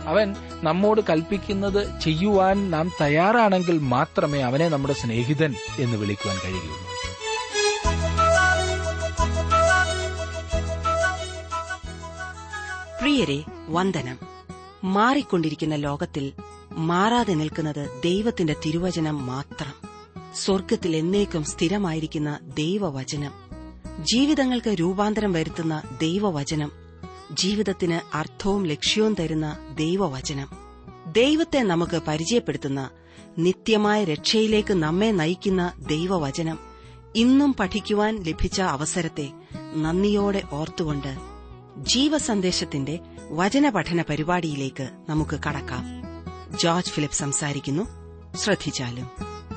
അവൻ നമ്മോട് കൽപ്പിക്കുന്നത് ചെയ്യുവാൻ നാം തയ്യാറാണെങ്കിൽ മാത്രമേ അവനെ നമ്മുടെ സ്നേഹിതൻ എന്ന് വിളിക്കുവാൻ കഴിയുകയുള്ളൂ പ്രിയരെ വന്ദനം മാറിക്കൊണ്ടിരിക്കുന്ന ലോകത്തിൽ മാറാതെ നിൽക്കുന്നത് ദൈവത്തിന്റെ തിരുവചനം മാത്രം സ്വർഗത്തിൽ എന്നേക്കും സ്ഥിരമായിരിക്കുന്ന ദൈവവചനം ജീവിതങ്ങൾക്ക് രൂപാന്തരം വരുത്തുന്ന ദൈവവചനം ജീവിതത്തിന് അർത്ഥവും ലക്ഷ്യവും തരുന്ന ദൈവവചനം ദൈവത്തെ നമുക്ക് പരിചയപ്പെടുത്തുന്ന നിത്യമായ രക്ഷയിലേക്ക് നമ്മെ നയിക്കുന്ന ദൈവവചനം ഇന്നും പഠിക്കുവാൻ ലഭിച്ച അവസരത്തെ നന്ദിയോടെ ഓർത്തുകൊണ്ട് ജീവസന്ദേശത്തിന്റെ വചനപഠന പരിപാടിയിലേക്ക് നമുക്ക് കടക്കാം ജോർജ് ഫിലിപ്പ് സംസാരിക്കുന്നു ശ്രദ്ധിച്ചാലും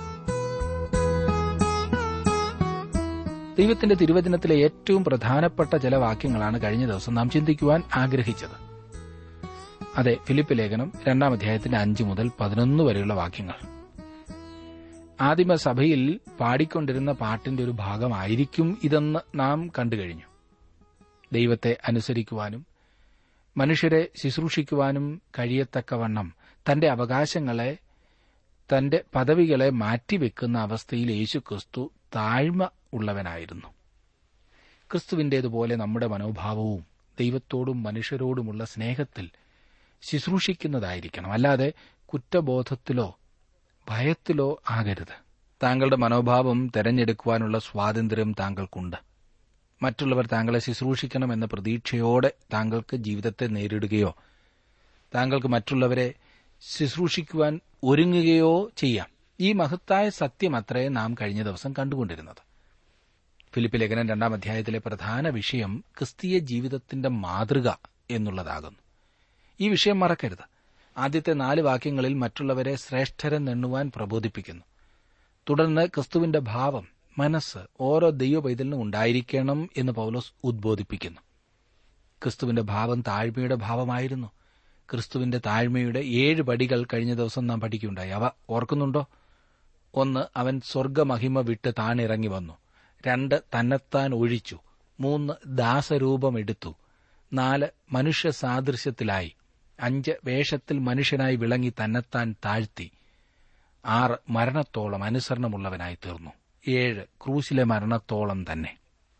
ദൈവത്തിന്റെ തിരുവചനത്തിലെ ഏറ്റവും പ്രധാനപ്പെട്ട ചില വാക്യങ്ങളാണ് കഴിഞ്ഞ ദിവസം നാം ചിന്തിക്കുവാൻ ആഗ്രഹിച്ചത് അതെ ഫിലിപ്പ് ലേഖനം രണ്ടാം അധ്യായത്തിന്റെ അഞ്ച് മുതൽ പതിനൊന്ന് വരെയുള്ള വാക്യങ്ങൾ ആദിമസഭയിൽ പാടിക്കൊണ്ടിരുന്ന പാട്ടിന്റെ ഒരു ഭാഗമായിരിക്കും ഇതെന്ന് നാം കണ്ടുകഴിഞ്ഞു ദൈവത്തെ അനുസരിക്കുവാനും മനുഷ്യരെ ശുശ്രൂഷിക്കുവാനും കഴിയത്തക്കവണ്ണം തന്റെ അവകാശങ്ങളെ തന്റെ പദവികളെ മാറ്റിവെക്കുന്ന അവസ്ഥയിൽ യേശു ക്രിസ്തു താഴ്മ ഉള്ളവനായിരുന്നു ക്രിസ്തുവിന്റേതുപോലെ നമ്മുടെ മനോഭാവവും ദൈവത്തോടും മനുഷ്യരോടുമുള്ള സ്നേഹത്തിൽ ശുശ്രൂഷിക്കുന്നതായിരിക്കണം അല്ലാതെ കുറ്റബോധത്തിലോ ഭയത്തിലോ ആകരുത് താങ്കളുടെ മനോഭാവം തെരഞ്ഞെടുക്കുവാനുള്ള സ്വാതന്ത്ര്യം താങ്കൾക്കുണ്ട് മറ്റുള്ളവർ താങ്കളെ ശുശ്രൂഷിക്കണമെന്ന പ്രതീക്ഷയോടെ താങ്കൾക്ക് ജീവിതത്തെ നേരിടുകയോ താങ്കൾക്ക് മറ്റുള്ളവരെ ശുശ്രൂഷിക്കുവാൻ ഒരുങ്ങുകയോ ചെയ്യാം ഈ മഹത്തായ സത്യമത്രേ നാം കഴിഞ്ഞ ദിവസം കണ്ടുകൊണ്ടിരുന്നത് ഫിലിപ്പ് ലേഖനം രണ്ടാം അധ്യായത്തിലെ പ്രധാന വിഷയം ക്രിസ്തീയ ജീവിതത്തിന്റെ മാതൃക എന്നുള്ളതാകുന്നു ഈ വിഷയം മറക്കരുത് ആദ്യത്തെ നാല് വാക്യങ്ങളിൽ മറ്റുള്ളവരെ ശ്രേഷ്ഠരെന്നെണ്ണുവാൻ പ്രബോധിപ്പിക്കുന്നു തുടർന്ന് ക്രിസ്തുവിന്റെ ഭാവം മനസ്സ് ഓരോ ദൈവ പൈതലിനും ഉണ്ടായിരിക്കണം എന്ന് പൗലോസ് ഉദ്ബോധിപ്പിക്കുന്നു ക്രിസ്തുവിന്റെ ഭാവം താഴ്മയുടെ ഭാവമായിരുന്നു ക്രിസ്തുവിന്റെ താഴ്മയുടെ ഏഴ് പടികൾ കഴിഞ്ഞ ദിവസം നാം പഠിക്കുകയുണ്ടായി അവ ഓർക്കുന്നുണ്ടോ ഒന്ന് അവൻ സ്വർഗമഹിമ വിട്ട് താണിറങ്ങി വന്നു രണ്ട് തന്നെത്താൻ ഒഴിച്ചു മൂന്ന് ദാസരൂപമെടുത്തു നാല് മനുഷ്യ സാദൃശ്യത്തിലായി അഞ്ച് വേഷത്തിൽ മനുഷ്യനായി വിളങ്ങി തന്നെത്താൻ താഴ്ത്തി ആറ് മരണത്തോളം അനുസരണമുള്ളവനായി തീർന്നു ഏഴ് ക്രൂശിലെ മരണത്തോളം തന്നെ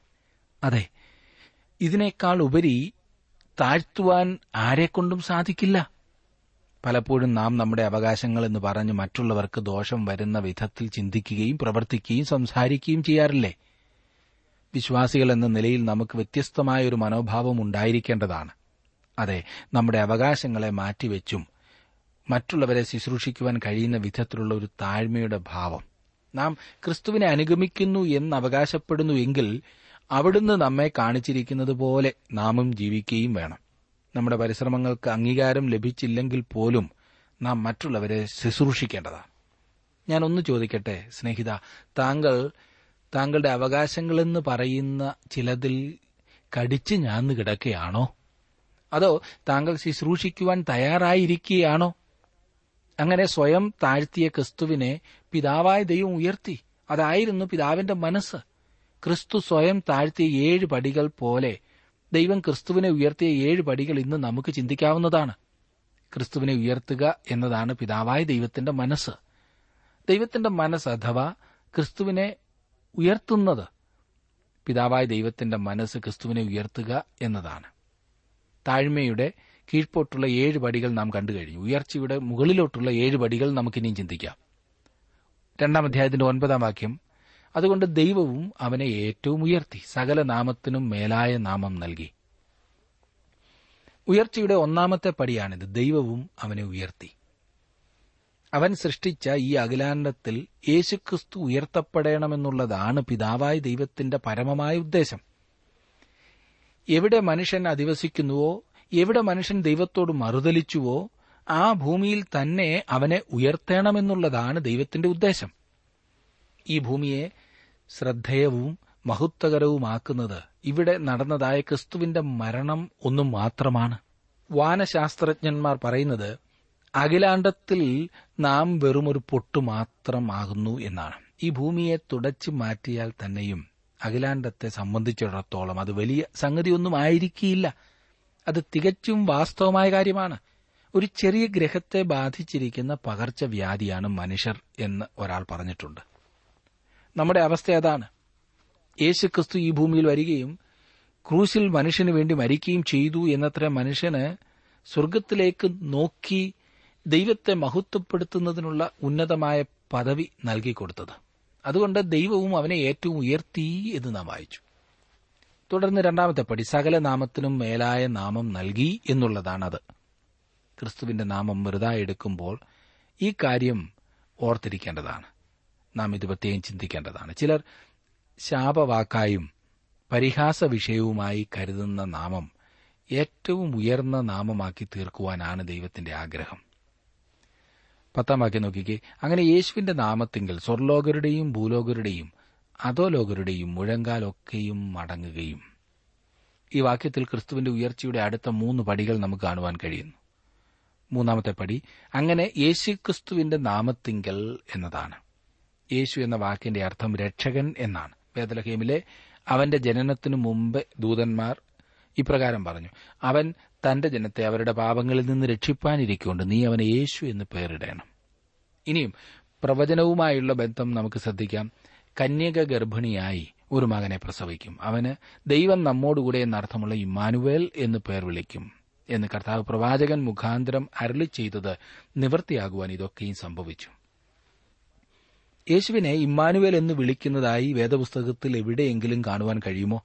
അതെ ഇതിനേക്കാൾ ഉപരി താഴ്ത്തുവാൻ ആരെക്കൊണ്ടും സാധിക്കില്ല പലപ്പോഴും നാം നമ്മുടെ അവകാശങ്ങൾ എന്ന് പറഞ്ഞ് മറ്റുള്ളവർക്ക് ദോഷം വരുന്ന വിധത്തിൽ ചിന്തിക്കുകയും പ്രവർത്തിക്കുകയും സംസാരിക്കുകയും ചെയ്യാറില്ലേ വിശ്വാസികൾ എന്ന നിലയിൽ നമുക്ക് വ്യത്യസ്തമായ ഒരു മനോഭാവം ഉണ്ടായിരിക്കേണ്ടതാണ് അതെ നമ്മുടെ അവകാശങ്ങളെ മാറ്റിവെച്ചും മറ്റുള്ളവരെ ശുശ്രൂഷിക്കുവാൻ കഴിയുന്ന വിധത്തിലുള്ള ഒരു താഴ്മയുടെ ഭാവം നാം ക്രിസ്തുവിനെ അനുഗമിക്കുന്നു എന്ന് അവകാശപ്പെടുന്നു എങ്കിൽ അവിടുന്ന് നമ്മെ കാണിച്ചിരിക്കുന്നത് പോലെ നാമും ജീവിക്കുകയും വേണം നമ്മുടെ പരിശ്രമങ്ങൾക്ക് അംഗീകാരം ലഭിച്ചില്ലെങ്കിൽ പോലും നാം മറ്റുള്ളവരെ ശുശ്രൂഷിക്കേണ്ടതാണ് ഞാൻ ഒന്ന് ചോദിക്കട്ടെ സ്നേഹിത താങ്കൾ താങ്കളുടെ അവകാശങ്ങളെന്ന് പറയുന്ന ചിലതിൽ കടിച്ചു ഞാന്ന് കിടക്കുകയാണോ അതോ താങ്കൾ ശുശ്രൂഷിക്കുവാൻ തയ്യാറായിരിക്കുകയാണോ അങ്ങനെ സ്വയം താഴ്ത്തിയ ക്രിസ്തുവിനെ പിതാവായ ദൈവം ഉയർത്തി അതായിരുന്നു പിതാവിന്റെ മനസ്സ് ക്രിസ്തു സ്വയം താഴ്ത്തിയ ഏഴ് പടികൾ പോലെ ദൈവം ക്രിസ്തുവിനെ ഉയർത്തിയ ഏഴ് പടികൾ ഇന്ന് നമുക്ക് ചിന്തിക്കാവുന്നതാണ് ക്രിസ്തുവിനെ ഉയർത്തുക എന്നതാണ് പിതാവായ ദൈവത്തിന്റെ മനസ്സ് ദൈവത്തിന്റെ മനസ്സ് അഥവാ ക്രിസ്തുവിനെ ഉയർത്തുന്നത് പിതാവായ ദൈവത്തിന്റെ മനസ്സ് ക്രിസ്തുവിനെ ഉയർത്തുക എന്നതാണ് താഴ്മയുടെ കീഴ്പോട്ടുള്ള ഏഴ് പടികൾ നാം കണ്ടു കഴിഞ്ഞു ഉയർച്ചയുടെ മുകളിലോട്ടുള്ള ഏഴ് പടികൾ നമുക്കിനിയും ചിന്തിക്കാം രണ്ടാം അധ്യായത്തിന്റെ ഒൻപതാം വാക്യം അതുകൊണ്ട് ദൈവവും അവനെ ഏറ്റവും ഉയർത്തി സകല നാമത്തിനും മേലായ നാമം നൽകി ഉയർച്ചയുടെ ഒന്നാമത്തെ പടിയാണിത് ദൈവവും അവനെ ഉയർത്തി അവൻ സൃഷ്ടിച്ച ഈ അഖിലാണ്ടത്തിൽ യേശുക്രിസ്തു ഉയർത്തപ്പെടണമെന്നുള്ളതാണ് പിതാവായ ദൈവത്തിന്റെ പരമമായ ഉദ്ദേശം എവിടെ മനുഷ്യൻ അധിവസിക്കുന്നുവോ എവിടെ മനുഷ്യൻ ദൈവത്തോട് മറുതലിച്ചുവോ ആ ഭൂമിയിൽ തന്നെ അവനെ ഉയർത്തണമെന്നുള്ളതാണ് ദൈവത്തിന്റെ ഉദ്ദേശം ഈ ഭൂമിയെ ശ്രദ്ധേയവും മഹത്വകരവുമാക്കുന്നത് ഇവിടെ നടന്നതായ ക്രിസ്തുവിന്റെ മരണം ഒന്നും മാത്രമാണ് വാനശാസ്ത്രജ്ഞന്മാർ പറയുന്നത് അഖിലാണ്ടത്തിൽ നാം വെറുമൊരു പൊട്ടു മാത്രമാകുന്നു എന്നാണ് ഈ ഭൂമിയെ തുടച്ചു മാറ്റിയാൽ തന്നെയും അഖിലാണ്ടത്തെ സംബന്ധിച്ചിടത്തോളം അത് വലിയ സംഗതിയൊന്നും ആയിരിക്കില്ല അത് തികച്ചും വാസ്തവമായ കാര്യമാണ് ഒരു ചെറിയ ഗ്രഹത്തെ ബാധിച്ചിരിക്കുന്ന പകർച്ചവ്യാധിയാണ് മനുഷ്യർ എന്ന് ഒരാൾ പറഞ്ഞിട്ടുണ്ട് നമ്മുടെ അവസ്ഥ അതാണ് യേശുക്രിസ്തു ഈ ഭൂമിയിൽ വരികയും ക്രൂശിൽ മനുഷ്യന് വേണ്ടി മരിക്കുകയും ചെയ്തു എന്നത്ര മനുഷ്യന് സ്വർഗത്തിലേക്ക് നോക്കി ദൈവത്തെ മഹത്വപ്പെടുത്തുന്നതിനുള്ള ഉന്നതമായ പദവി നൽകിക്കൊടുത്തത് അതുകൊണ്ട് ദൈവവും അവനെ ഏറ്റവും ഉയർത്തി എന്ന് നാം വായിച്ചു തുടർന്ന് രണ്ടാമത്തെ പടി സകല നാമത്തിനും മേലായ നാമം നൽകി എന്നുള്ളതാണത് ക്രിസ്തുവിന്റെ നാമം വെറുതായി എടുക്കുമ്പോൾ ഈ കാര്യം ഓർത്തിരിക്കേണ്ടതാണ് നാം ഇത് പ്രത്യേകം ചിന്തിക്കേണ്ടതാണ് ചിലർ ശാപവാക്കായും പരിഹാസ വിഷയവുമായി കരുതുന്ന നാമം ഏറ്റവും ഉയർന്ന നാമമാക്കി തീർക്കുവാനാണ് ദൈവത്തിന്റെ ആഗ്രഹം പത്താം വാക്യം നോക്കിക്കേ അങ്ങനെ യേശുവിന്റെ നാമത്തിങ്കിൽ സ്വർലോകരുടെയും ഭൂലോകരുടെയും അധോലോകരുടെയും മുഴങ്കാലൊക്കെയും മടങ്ങുകയും ഈ വാക്യത്തിൽ ക്രിസ്തുവിന്റെ ഉയർച്ചയുടെ അടുത്ത മൂന്ന് പടികൾ നമുക്ക് കാണുവാൻ കഴിയുന്നു മൂന്നാമത്തെ പടി അങ്ങനെ യേശു ക്രിസ്തുവിന്റെ നാമത്തിങ്കൽ എന്നതാണ് യേശു എന്ന വാക്കിന്റെ അർത്ഥം രക്ഷകൻ എന്നാണ് വേദലഹേമിലെ അവന്റെ ജനനത്തിനു മുമ്പ് ദൂതന്മാർ ഇപ്രകാരം പറഞ്ഞു അവൻ തന്റെ ജനത്തെ അവരുടെ പാപങ്ങളിൽ നിന്ന് രക്ഷിപ്പാനിരിക്കൊണ്ട് നീ അവന് യേശു എന്ന് പേരിടണം ഇനിയും പ്രവചനവുമായുള്ള ബന്ധം നമുക്ക് ശ്രദ്ധിക്കാം കന്യക ഗർഭിണിയായി ഒരു മകനെ പ്രസവിക്കും അവന് ദൈവം നമ്മോടുകൂടെ എന്നർത്ഥമുള്ള ഇമ്മാനുവേൽ എന്ന് പേർ വിളിക്കും എന്ന് കർത്താവ് പ്രവാചകൻ മുഖാന്തരം അരളി ചെയ്തത് നിവൃത്തിയാകുവാൻ ഇതൊക്കെയും സംഭവിച്ചു യേശുവിനെ ഇമ്മാനുവേൽ എന്ന് വിളിക്കുന്നതായി വേദപുസ്തകത്തിൽ എവിടെയെങ്കിലും കാണുവാൻ കഴിയുമോ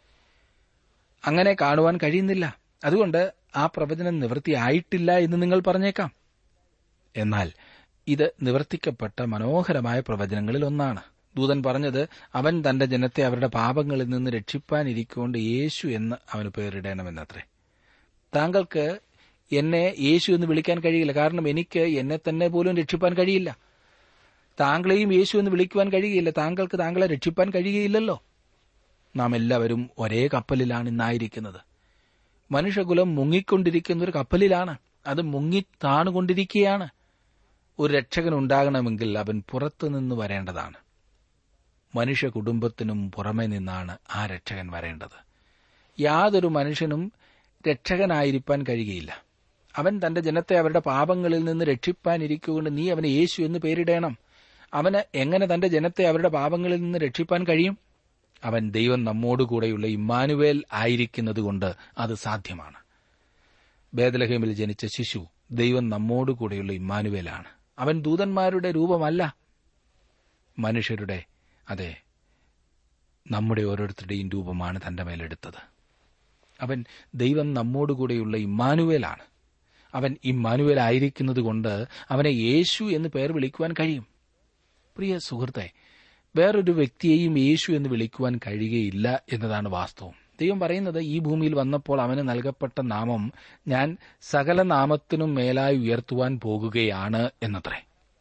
അങ്ങനെ കാണുവാൻ കഴിയുന്നില്ല അതുകൊണ്ട് ആ പ്രവചനം നിവൃത്തിയായിട്ടില്ല എന്ന് നിങ്ങൾ പറഞ്ഞേക്കാം എന്നാൽ ഇത് നിവർത്തിക്കപ്പെട്ട മനോഹരമായ പ്രവചനങ്ങളിൽ ഒന്നാണ് ദൂതൻ പറഞ്ഞത് അവൻ തന്റെ ജനത്തെ അവരുടെ പാപങ്ങളിൽ നിന്ന് രക്ഷിപ്പാനിരിക്കൊണ്ട് യേശു എന്ന് അവന് പേരിടണമെന്നത്രേ താങ്കൾക്ക് എന്നെ യേശു എന്ന് വിളിക്കാൻ കഴിയില്ല കാരണം എനിക്ക് എന്നെ തന്നെ പോലും രക്ഷിപ്പാൻ കഴിയില്ല താങ്കളെയും യേശു എന്ന് വിളിക്കുവാൻ കഴിയുകയില്ല താങ്കൾക്ക് താങ്കളെ രക്ഷിപ്പാൻ കഴിയുകയില്ലല്ലോ നാം എല്ലാവരും ഒരേ കപ്പലിലാണ് ഇന്നായിരിക്കുന്നത് മനുഷ്യകുലം മുങ്ങിക്കൊണ്ടിരിക്കുന്ന ഒരു കപ്പലിലാണ് അത് മുങ്ങി താണുകൊണ്ടിരിക്കുകയാണ് ഒരു രക്ഷകൻ ഉണ്ടാകണമെങ്കിൽ അവൻ പുറത്തുനിന്ന് വരേണ്ടതാണ് മനുഷ്യ കുടുംബത്തിനും പുറമെ നിന്നാണ് ആ രക്ഷകൻ വരേണ്ടത് യാതൊരു മനുഷ്യനും രക്ഷകനായിരിക്കാൻ കഴിയുകയില്ല അവൻ തന്റെ ജനത്തെ അവരുടെ പാപങ്ങളിൽ നിന്ന് രക്ഷിപ്പാനിരിക്കൊണ്ട് നീ അവന് യേശു എന്ന് പേരിടണം അവന് എങ്ങനെ തന്റെ ജനത്തെ അവരുടെ പാപങ്ങളിൽ നിന്ന് രക്ഷിപ്പാൻ കഴിയും അവൻ ദൈവം നമ്മോടുകൂടെയുള്ള ഇമ്മാനുവേൽ ആയിരിക്കുന്നതുകൊണ്ട് അത് സാധ്യമാണ് ബേദലഹേമിൽ ജനിച്ച ശിശു ദൈവം നമ്മോടുകൂടെയുള്ള ഇമ്മാനുവേലാണ് അവൻ ദൂതന്മാരുടെ രൂപമല്ല മനുഷ്യരുടെ അതെ നമ്മുടെ ഓരോരുത്തരുടെയും രൂപമാണ് തന്റെ മേലെടുത്തത് അവൻ ദൈവം നമ്മോടുകൂടെയുള്ള ഇമ്മാനുവേലാണ് അവൻ ഇമ്മാനുവേൽ ആയിരിക്കുന്നത് കൊണ്ട് അവനെ യേശു എന്ന് പേർ വിളിക്കുവാൻ കഴിയും പ്രിയ സുഹൃത്തെ വേറൊരു വ്യക്തിയെയും യേശു എന്ന് വിളിക്കുവാൻ കഴിയുകയില്ല എന്നതാണ് വാസ്തവം ദൈവം പറയുന്നത് ഈ ഭൂമിയിൽ വന്നപ്പോൾ അവന് നൽകപ്പെട്ട നാമം ഞാൻ സകല നാമത്തിനും മേലായി ഉയർത്തുവാൻ പോകുകയാണ് എന്നത്രേ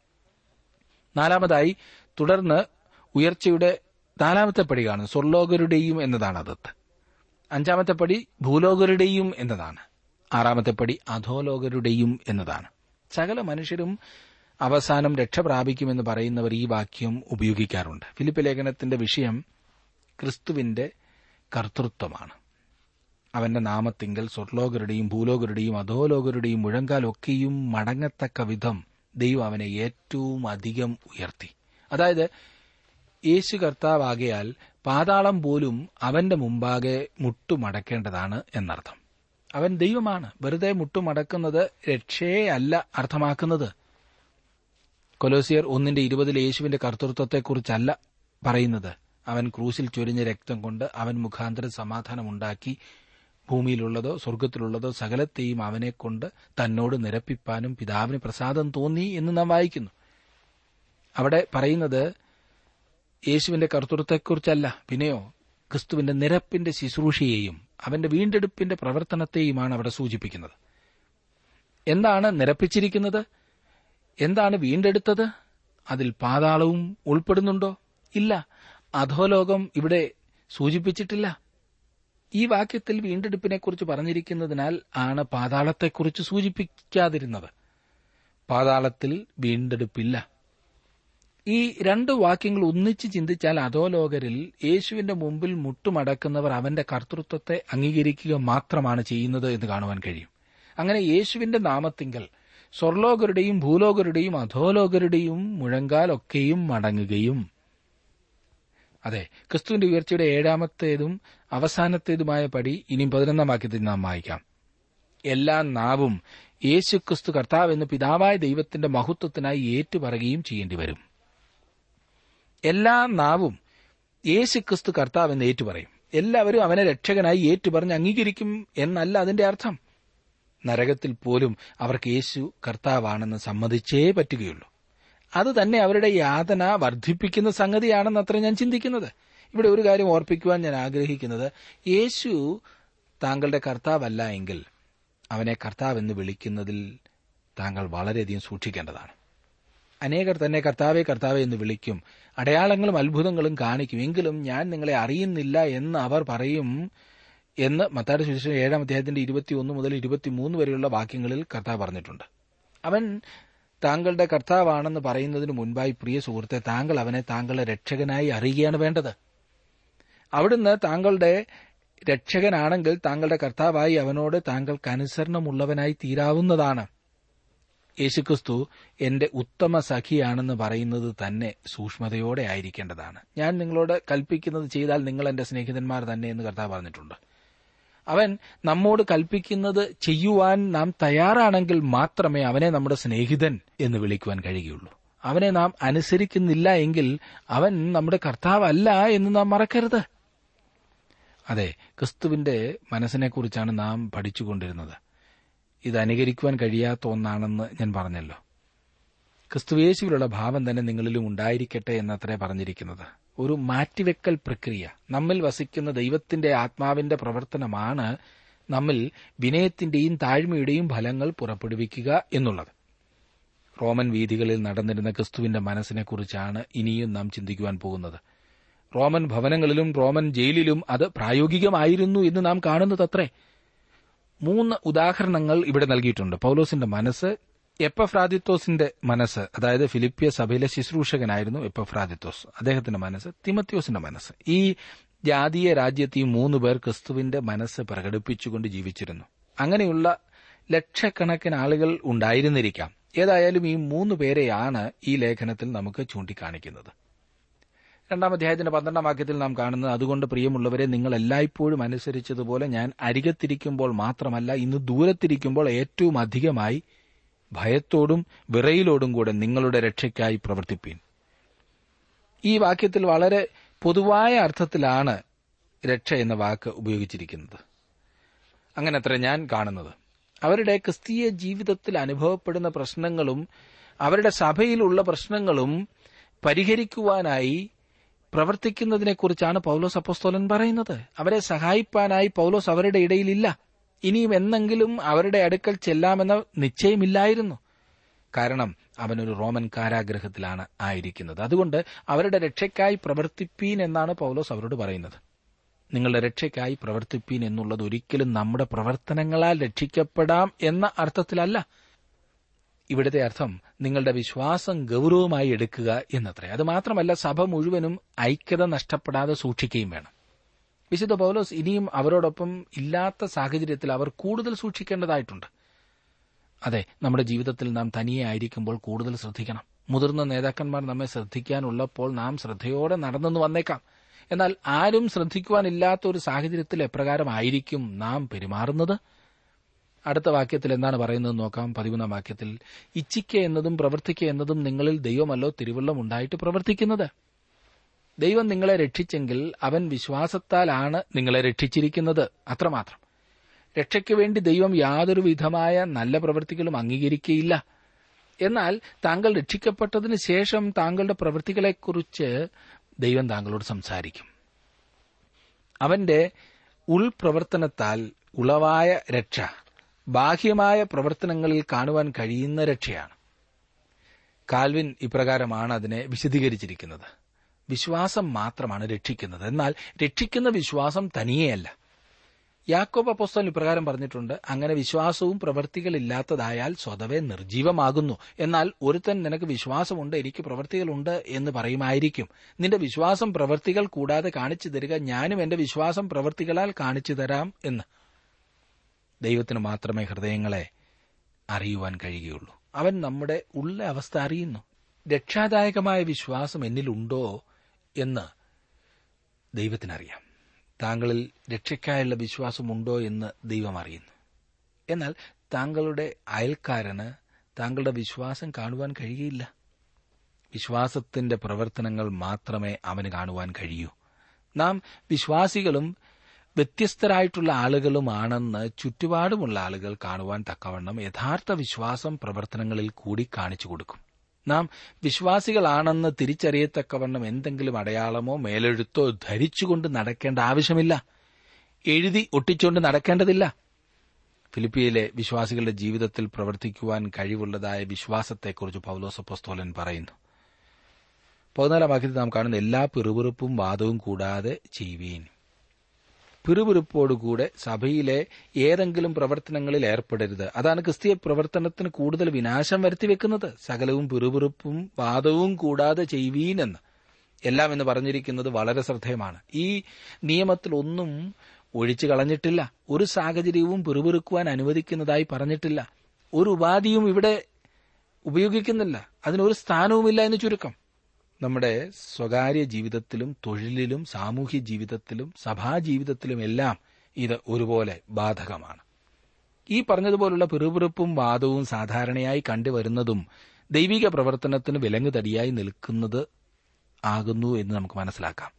നാലാമതായി തുടർന്ന് ഉയർച്ചയുടെ നാലാമത്തെ പടി കാണുന്നു സ്വർലോകരുടെയും എന്നതാണ് അതത്ത് അഞ്ചാമത്തെ പടി ഭൂലോകരുടെയും എന്നതാണ് ആറാമത്തെ പടി അധോലോകരുടെയും എന്നതാണ് സകല മനുഷ്യരും അവസാനം രക്ഷ പ്രാപിക്കുമെന്ന് പറയുന്നവർ ഈ വാക്യം ഉപയോഗിക്കാറുണ്ട് ഫിലിപ്പ് ലേഖനത്തിന്റെ വിഷയം ക്രിസ്തുവിന്റെ കർത്തൃത്വമാണ് അവന്റെ നാമത്തിങ്കൽ സ്വർലോകരുടെയും ഭൂലോകരുടെയും അധോലോകരുടെയും മുഴങ്കാലൊക്കെയും മടങ്ങത്തക്ക വിധം ദൈവം അവനെ ഏറ്റവും അധികം ഉയർത്തി അതായത് യേശു കർത്താവാകയാൽ പാതാളം പോലും അവന്റെ മുമ്പാകെ മുട്ടുമടക്കേണ്ടതാണ് എന്നർത്ഥം അവൻ ദൈവമാണ് വെറുതെ മുട്ടുമടക്കുന്നത് രക്ഷയെ അല്ല അർത്ഥമാക്കുന്നത് കൊലോസിയർ ഒന്നിന്റെ ഇരുപതിൽ യേശുവിന്റെ കർത്തൃത്വത്തെക്കുറിച്ചല്ല പറയുന്നത് അവൻ ക്രൂശിൽ ചൊരിഞ്ഞ രക്തം കൊണ്ട് അവൻ മുഖാന്തരം സമാധാനമുണ്ടാക്കി ഭൂമിയിലുള്ളതോ സ്വർഗത്തിലുള്ളതോ സകലത്തെയും അവനെക്കൊണ്ട് തന്നോട് നിരപ്പിപ്പാനും പിതാവിന് പ്രസാദം തോന്നി എന്ന് നാം വായിക്കുന്നു അവിടെ പറയുന്നത് യേശുവിന്റെ കർത്തൃത്വത്തെക്കുറിച്ചല്ല പിന്നെയോ ക്രിസ്തുവിന്റെ നിരപ്പിന്റെ ശുശ്രൂഷയെയും അവന്റെ വീണ്ടെടുപ്പിന്റെ പ്രവർത്തനത്തെയുമാണ് അവിടെ സൂചിപ്പിക്കുന്നത് എന്താണ് നിരപ്പിച്ചിരിക്കുന്നത് എന്താണ് വീണ്ടെടുത്തത് അതിൽ പാതാളവും ഉൾപ്പെടുന്നുണ്ടോ ഇല്ല അധോലോകം ഇവിടെ സൂചിപ്പിച്ചിട്ടില്ല ഈ വാക്യത്തിൽ വീണ്ടെടുപ്പിനെക്കുറിച്ച് പറഞ്ഞിരിക്കുന്നതിനാൽ ആണ് പാതാളത്തെക്കുറിച്ച് സൂചിപ്പിക്കാതിരുന്നത് പാതാളത്തിൽ വീണ്ടെടുപ്പില്ല ഈ രണ്ട് വാക്യങ്ങൾ ഒന്നിച്ച് ചിന്തിച്ചാൽ അധോലോകരിൽ യേശുവിന്റെ മുമ്പിൽ മുട്ടുമടക്കുന്നവർ അവന്റെ കർത്തൃത്വത്തെ അംഗീകരിക്കുക മാത്രമാണ് ചെയ്യുന്നത് എന്ന് കാണുവാൻ കഴിയും അങ്ങനെ യേശുവിന്റെ നാമത്തിങ്കൽ സ്വർലോകരുടെയും ഭൂലോകരുടെയും അധോലോകരുടെയും മുഴങ്കാലൊക്കെയും മടങ്ങുകയും അതെ ക്രിസ്തുവിന്റെ ഉയർച്ചയുടെ ഏഴാമത്തേതും അവസാനത്തേതുമായ പടി ഇനിയും പതിനൊന്നാം വാക്യത്തിൽ നാം വായിക്കാം എല്ലാ നാവും യേശു ക്രിസ്തു കർത്താവ് എന്ന് പിതാവായ ദൈവത്തിന്റെ മഹത്വത്തിനായി ഏറ്റുപറയുകയും ചെയ്യേണ്ടി വരും എല്ലാ നാവും യേശു ക്രിസ്തു കർത്താവ് എന്ന് ഏറ്റുപറയും എല്ലാവരും അവനെ രക്ഷകനായി ഏറ്റുപറഞ്ഞ് അംഗീകരിക്കും എന്നല്ല അതിന്റെ അർത്ഥം നരകത്തിൽ പോലും അവർക്ക് യേശു കർത്താവാണെന്ന് സമ്മതിച്ചേ പറ്റുകയുള്ളൂ അത് തന്നെ അവരുടെ യാതന വർദ്ധിപ്പിക്കുന്ന സംഗതിയാണെന്ന് അത്ര ഞാൻ ചിന്തിക്കുന്നത് ഇവിടെ ഒരു കാര്യം ഓർപ്പിക്കുവാൻ ഞാൻ ആഗ്രഹിക്കുന്നത് യേശു താങ്കളുടെ കർത്താവല്ല എങ്കിൽ അവനെ കർത്താവെന്ന് വിളിക്കുന്നതിൽ താങ്കൾ വളരെയധികം സൂക്ഷിക്കേണ്ടതാണ് അനേകർ തന്നെ കർത്താവെ കർത്താവെ എന്ന് വിളിക്കും അടയാളങ്ങളും അത്ഭുതങ്ങളും കാണിക്കും എങ്കിലും ഞാൻ നിങ്ങളെ അറിയുന്നില്ല എന്ന് അവർ പറയും എന്ന് മത്താട് സുവിശേഷം ഏഴാം അധ്യായത്തിന്റെ ഇരുപത്തിയൊന്ന് മുതൽ ഇരുപത്തിമൂന്ന് വരെയുള്ള വാക്യങ്ങളിൽ കർത്താവ് പറഞ്ഞിട്ടുണ്ട് അവൻ താങ്കളുടെ കർത്താവാണെന്ന് പറയുന്നതിന് മുൻപായി പ്രിയ സുഹൃത്തെ താങ്കൾ അവനെ താങ്കളുടെ രക്ഷകനായി അറിയുകയാണ് വേണ്ടത് അവിടുന്ന് താങ്കളുടെ രക്ഷകനാണെങ്കിൽ താങ്കളുടെ കർത്താവായി അവനോട് താങ്കൾക്ക് അനുസരണമുള്ളവനായി തീരാവുന്നതാണ് യേശുക്രിസ്തു എന്റെ ഉത്തമ സഖിയാണെന്ന് പറയുന്നത് തന്നെ സൂക്ഷ്മതയോടെ ആയിരിക്കേണ്ടതാണ് ഞാൻ നിങ്ങളോട് കൽപ്പിക്കുന്നത് ചെയ്താൽ നിങ്ങൾ എന്റെ സ്നേഹിതന്മാർ തന്നെ എന്ന് കർത്താവ് പറഞ്ഞിട്ടുണ്ട് അവൻ നമ്മോട് കൽപ്പിക്കുന്നത് ചെയ്യുവാൻ നാം തയ്യാറാണെങ്കിൽ മാത്രമേ അവനെ നമ്മുടെ സ്നേഹിതൻ എന്ന് വിളിക്കുവാൻ കഴിയുകയുള്ളൂ അവനെ നാം അനുസരിക്കുന്നില്ല എങ്കിൽ അവൻ നമ്മുടെ കർത്താവല്ല എന്ന് നാം മറക്കരുത് അതെ ക്രിസ്തുവിന്റെ മനസ്സിനെക്കുറിച്ചാണ് നാം പഠിച്ചുകൊണ്ടിരുന്നത് ഇത് അനുകരിക്കുവാൻ കഴിയാത്ത ഒന്നാണെന്ന് ഞാൻ പറഞ്ഞല്ലോ ക്രിസ്തുവേശുവിലുള്ള ഭാവം തന്നെ നിങ്ങളിലും ഉണ്ടായിരിക്കട്ടെ എന്നത്രേ പറഞ്ഞിരിക്കുന്നത് ഒരു മാറ്റിവെക്കൽ പ്രക്രിയ നമ്മിൽ വസിക്കുന്ന ദൈവത്തിന്റെ ആത്മാവിന്റെ പ്രവർത്തനമാണ് നമ്മിൽ വിനയത്തിന്റെയും താഴ്മയുടെയും ഫലങ്ങൾ പുറപ്പെടുവിക്കുക എന്നുള്ളത് റോമൻ വീഥികളിൽ നടന്നിരുന്ന ക്രിസ്തുവിന്റെ മനസ്സിനെക്കുറിച്ചാണ് ഇനിയും നാം ചിന്തിക്കുവാൻ പോകുന്നത് റോമൻ ഭവനങ്ങളിലും റോമൻ ജയിലിലും അത് പ്രായോഗികമായിരുന്നു എന്ന് നാം കാണുന്നതത്രേ മൂന്ന് ഉദാഹരണങ്ങൾ ഇവിടെ നൽകിയിട്ടുണ്ട് പൗലോസിന്റെ മനസ്സ് എപ്പഫ്രാദിത്തോസിന്റെ മനസ്സ് അതായത് ഫിലിപ്പിയ സഭയിലെ ശുശ്രൂഷകനായിരുന്നു എപ്പഫ്രാദിത്തോസ് അദ്ദേഹത്തിന്റെ മനസ്സ് തിമത്യോസിന്റെ മനസ്സ് ഈ ജാതീയ രാജ്യത്ത് ഈ മൂന്ന് പേർ ക്രിസ്തുവിന്റെ മനസ്സ് പ്രകടിപ്പിച്ചുകൊണ്ട് ജീവിച്ചിരുന്നു അങ്ങനെയുള്ള ലക്ഷക്കണക്കിന് ആളുകൾ ഉണ്ടായിരുന്നിരിക്കാം ഏതായാലും ഈ മൂന്ന് പേരെയാണ് ഈ ലേഖനത്തിൽ നമുക്ക് ചൂണ്ടിക്കാണിക്കുന്നത് രണ്ടാം അധ്യായത്തിന്റെ പന്ത്രണ്ടാം വാക്യത്തിൽ നാം കാണുന്നത് അതുകൊണ്ട് പ്രിയമുള്ളവരെ നിങ്ങൾ എല്ലായ്പ്പോഴും അനുസരിച്ചതുപോലെ ഞാൻ അരികത്തിരിക്കുമ്പോൾ മാത്രമല്ല ഇന്ന് ദൂരത്തിരിക്കുമ്പോൾ ഏറ്റവും അധികമായി ഭയത്തോടും വിറയിലോടും കൂടെ നിങ്ങളുടെ രക്ഷയ്ക്കായി പ്രവർത്തിപ്പീൻ ഈ വാക്യത്തിൽ വളരെ പൊതുവായ അർത്ഥത്തിലാണ് രക്ഷ എന്ന വാക്ക് ഉപയോഗിച്ചിരിക്കുന്നത് അങ്ങനെ അത്ര ഞാൻ കാണുന്നത് അവരുടെ ക്രിസ്തീയ ജീവിതത്തിൽ അനുഭവപ്പെടുന്ന പ്രശ്നങ്ങളും അവരുടെ സഭയിലുള്ള പ്രശ്നങ്ങളും പരിഹരിക്കുവാനായി പ്രവർത്തിക്കുന്നതിനെക്കുറിച്ചാണ് പൗലോസ് അപ്പോസ്തോലൻ പറയുന്നത് അവരെ സഹായിപ്പാനായി പൗലോസ് അവരുടെ ഇടയിലില്ല ഇനിയും എന്നെങ്കിലും അവരുടെ അടുക്കൽ ചെല്ലാമെന്ന നിശ്ചയമില്ലായിരുന്നു കാരണം അവനൊരു റോമൻ കാരാഗ്രഹത്തിലാണ് ആയിരിക്കുന്നത് അതുകൊണ്ട് അവരുടെ രക്ഷയ്ക്കായി പ്രവർത്തിപ്പീൻ എന്നാണ് പൗലോസ് അവരോട് പറയുന്നത് നിങ്ങളുടെ രക്ഷയ്ക്കായി പ്രവർത്തിപ്പീൻ എന്നുള്ളത് ഒരിക്കലും നമ്മുടെ പ്രവർത്തനങ്ങളാൽ രക്ഷിക്കപ്പെടാം എന്ന അർത്ഥത്തിലല്ല ഇവിടുത്തെ അർത്ഥം നിങ്ങളുടെ വിശ്വാസം ഗൗരവമായി എടുക്കുക എന്നത്രേ അത് മാത്രമല്ല സഭ മുഴുവനും ഐക്യത നഷ്ടപ്പെടാതെ സൂക്ഷിക്കുകയും വേണം വിശുദ്ധ പൗലോസ് ഇനിയും അവരോടൊപ്പം ഇല്ലാത്ത സാഹചര്യത്തിൽ അവർ കൂടുതൽ സൂക്ഷിക്കേണ്ടതായിട്ടുണ്ട് അതെ നമ്മുടെ ജീവിതത്തിൽ നാം തനിയെ ആയിരിക്കുമ്പോൾ കൂടുതൽ ശ്രദ്ധിക്കണം മുതിർന്ന നേതാക്കന്മാർ നമ്മെ ശ്രദ്ധിക്കാനുള്ളപ്പോൾ നാം ശ്രദ്ധയോടെ നടന്നെന്ന് വന്നേക്കാം എന്നാൽ ആരും ശ്രദ്ധിക്കുവാനില്ലാത്ത ഒരു സാഹചര്യത്തിൽ എപ്രകാരമായിരിക്കും നാം പെരുമാറുന്നത് അടുത്ത വാക്യത്തിൽ എന്താണ് പറയുന്നത് നോക്കാം പതിമൂന്നാം വാക്യത്തിൽ ഇച്ഛിക്ക എന്നതും പ്രവർത്തിക്ക എന്നതും നിങ്ങളിൽ ദൈവമല്ലോ തിരുവള്ളം ഉണ്ടായിട്ട് പ്രവർത്തിക്കുന്നത് ദൈവം നിങ്ങളെ രക്ഷിച്ചെങ്കിൽ അവൻ വിശ്വാസത്താലാണ് നിങ്ങളെ രക്ഷിച്ചിരിക്കുന്നത് അത്രമാത്രം രക്ഷയ്ക്ക് വേണ്ടി ദൈവം യാതൊരു വിധമായ നല്ല പ്രവൃത്തികളും അംഗീകരിക്കുകയില്ല എന്നാൽ താങ്കൾ രക്ഷിക്കപ്പെട്ടതിന് ശേഷം താങ്കളുടെ പ്രവൃത്തികളെക്കുറിച്ച് ദൈവം താങ്കളോട് സംസാരിക്കും അവന്റെ ഉൾപ്രവർത്തനത്താൽ ഉളവായ രക്ഷ ബാഹ്യമായ പ്രവർത്തനങ്ങളിൽ കാണുവാൻ കഴിയുന്ന രക്ഷയാണ് കാൽവിൻ ഇപ്രകാരമാണ് അതിനെ വിശദീകരിച്ചിരിക്കുന്നത് വിശ്വാസം മാത്രമാണ് രക്ഷിക്കുന്നത് എന്നാൽ രക്ഷിക്കുന്ന വിശ്വാസം തനിയെയല്ല യാക്കോബ് അപ്പോസ്തലൻ ഇപ്രകാരം പറഞ്ഞിട്ടുണ്ട് അങ്ങനെ വിശ്വാസവും പ്രവൃത്തികളില്ലാത്തതായാൽ സ്വതവേ നിർജീവമാകുന്നു എന്നാൽ ഒരുത്തൻ നിനക്ക് വിശ്വാസമുണ്ട് എനിക്ക് പ്രവൃത്തികളുണ്ട് എന്ന് പറയുമായിരിക്കും നിന്റെ വിശ്വാസം പ്രവൃത്തികൾ കൂടാതെ കാണിച്ചു തരിക ഞാനും എന്റെ വിശ്വാസം പ്രവൃത്തികളാൽ കാണിച്ചു തരാം എന്ന് ദൈവത്തിന് മാത്രമേ ഹൃദയങ്ങളെ അറിയുവാൻ കഴിയുകയുള്ളൂ അവൻ നമ്മുടെ ഉള്ള അവസ്ഥ അറിയുന്നു രക്ഷാദായകമായ വിശ്വാസം എന്നിലുണ്ടോ എന്ന് ദൈവത്തിനറിയാം താങ്കളിൽ രക്ഷയ്ക്കായുള്ള വിശ്വാസമുണ്ടോ എന്ന് ദൈവം അറിയുന്നു എന്നാൽ താങ്കളുടെ അയൽക്കാരന് താങ്കളുടെ വിശ്വാസം കാണുവാൻ കഴിയുകയില്ല വിശ്വാസത്തിന്റെ പ്രവർത്തനങ്ങൾ മാത്രമേ അവന് കാണുവാൻ കഴിയൂ നാം വിശ്വാസികളും വ്യത്യസ്തരായിട്ടുള്ള ആളുകളുമാണെന്ന് ചുറ്റുപാടുമുള്ള ആളുകൾ കാണുവാൻ തക്കവണ്ണം യഥാർത്ഥ വിശ്വാസം പ്രവർത്തനങ്ങളിൽ കൂടി കാണിച്ചു കൊടുക്കും നാം വിശ്വാസികളാണെന്ന് തിരിച്ചറിയത്തക്കവണ്ണം എന്തെങ്കിലും അടയാളമോ മേലെഴുത്തോ ധരിച്ചുകൊണ്ട് നടക്കേണ്ട ആവശ്യമില്ല എഴുതി ഒട്ടിച്ചുകൊണ്ട് നടക്കേണ്ടതില്ല ഫിലിപ്പിയിലെ വിശ്വാസികളുടെ ജീവിതത്തിൽ പ്രവർത്തിക്കുവാൻ കഴിവുള്ളതായ വിശ്വാസത്തെക്കുറിച്ച് പൗലോസപ്പോസ്തോലൻ പറയുന്നു പതിനാലാം വാക്യത്തിൽ നാം കാണുന്ന എല്ലാ പിറുപിറുപ്പും വാദവും കൂടാതെ ചെയ്യുവീൻ പിറുപിറുപ്പോടുകൂടെ സഭയിലെ ഏതെങ്കിലും പ്രവർത്തനങ്ങളിൽ ഏർപ്പെടരുത് അതാണ് ക്രിസ്തീയ പ്രവർത്തനത്തിന് കൂടുതൽ വിനാശം വരുത്തിവെക്കുന്നത് സകലവും പിറുപിറുപ്പും വാദവും കൂടാതെ ചെയ്യുവീനെന്ന് എല്ലാം എന്ന് പറഞ്ഞിരിക്കുന്നത് വളരെ ശ്രദ്ധേയമാണ് ഈ നിയമത്തിൽ ഒന്നും ഒഴിച്ചു കളഞ്ഞിട്ടില്ല ഒരു സാഹചര്യവും പിറുപിറുക്കുവാൻ അനുവദിക്കുന്നതായി പറഞ്ഞിട്ടില്ല ഒരു ഉപാധിയും ഇവിടെ ഉപയോഗിക്കുന്നില്ല അതിനൊരു സ്ഥാനവുമില്ല എന്ന് ചുരുക്കം നമ്മുടെ സ്വകാര്യ ജീവിതത്തിലും തൊഴിലിലും സാമൂഹ്യ ജീവിതത്തിലും സഭാജീവിതത്തിലും എല്ലാം ഇത് ഒരുപോലെ ബാധകമാണ് ഈ പറഞ്ഞതുപോലുള്ള പിറുപിറുപ്പും വാദവും സാധാരണയായി കണ്ടുവരുന്നതും ദൈവിക പ്രവർത്തനത്തിന് വിലങ്ങുതടിയായി നിൽക്കുന്നത് ആകുന്നു എന്ന് നമുക്ക് മനസ്സിലാക്കാം